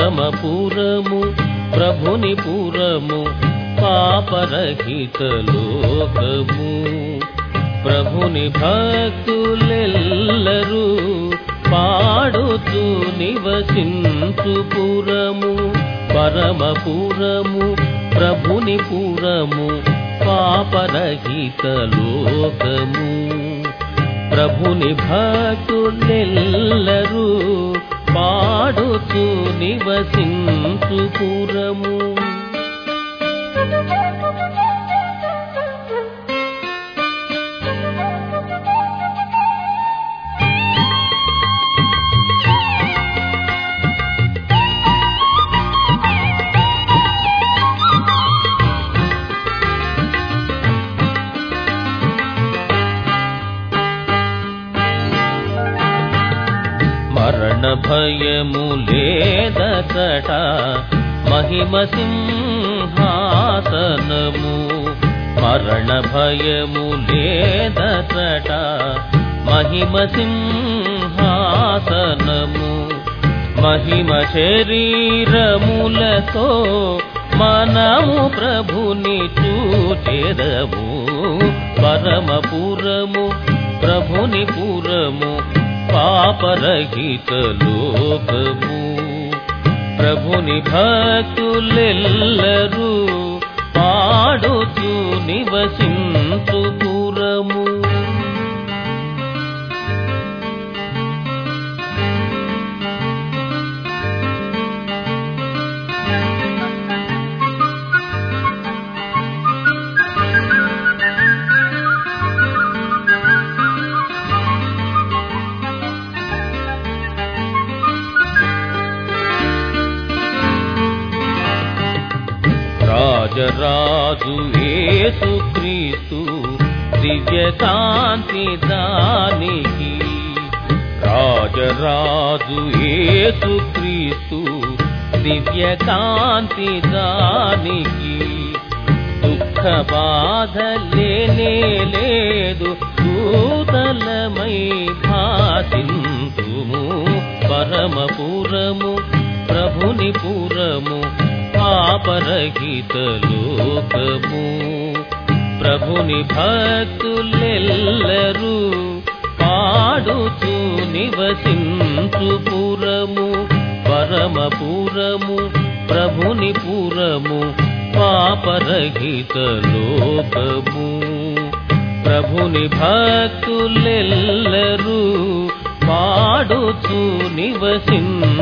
పరమపురము ప్రభుని పురము పాపరహిత లోకము ప్రభుని భక్తులెల్లరూ పాడుతూ నివసించు పురము పరమపురము ప్రభుని పురము పాపరహిత లోకము ప్రభుని భక్తులెల్లరూ పాడుతూ నివసించు పురము మరణ భయము లేదతట మహిమ సింహాసనము మరణ భయము లేదతట మహిమ సింహాసనము మహిమ శరీరములతో మనము ప్రభుని చూచెదము పరమపురము ప్రభుని పురము పాపరహిత లోకము ప్రభుని భక్తులెల్లరూ పాడుతూ నివసించు పురము రాజరాజు యేసు క్రీస్తు దివ్య కాంతి దానికి రాజరాజు యేసు క్రీస్తు దివ్య కాంతి దానికి దుఃఖ బాధ లేనే లేదు దూతలమై భాసింతుము పరమపురము ప్రభుని పురము పాపరహిత లోకము ప్రభుని భక్తులెల్లరూ పాడుతూ నివసించు పురము పరమపురము ప్రభుని పురము పాపరహిత లోకము ప్రభుని భక్తులెల్లరూ పాడుతూ నివసించు